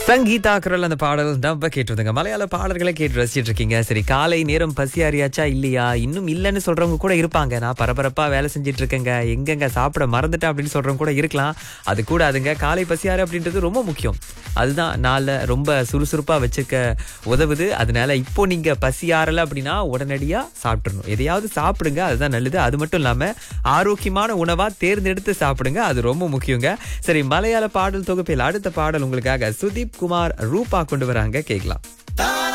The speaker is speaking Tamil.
சங்கீதா குரல் அந்த பாடல் நம்ம கேட்டுருந்தங்க மலையாள பாடல்களை கேட்டு ரசிச்சிட்டு இருக்கீங்க சரி காலை நேரம் பசி அறியாச்சா இல்லையா இன்னும் இல்லைன்னு சொல்றவங்க கூட இருப்பாங்க நான் பரபரப்பா வேலை செஞ்சுட்டு இருக்கேங்க எங்கெங்க சாப்பிட மறந்துட்டேன் அப்படின்னு சொல்றவங்க கூட இருக்கலாம் அது கூட அதுங்க காலை பசியாறு அப்படின்றது ரொம்ப முக்கியம் அதுதான் நாளை ரொம்ப சுறுசுறுப்பா வச்சுக்க உதவுது அதனால இப்போ நீங்க பசியாறல அப்படின்னா உடனடியா சாப்பிட்டுறணும் எதையாவது சாப்பிடுங்க அதுதான் நல்லது அது மட்டும் இல்லாம ஆரோக்கியமான உணவா தேர்ந்தெடுத்து சாப்பிடுங்க அது ரொம்ப முக்கியங்க சரி மலையாள பாடல் தொகுப்பில் அடுத்த பாடல் உங்களுக்காக சுதீப் குமார் ரூபா கொண்டு வராங்க கேட்கலாம்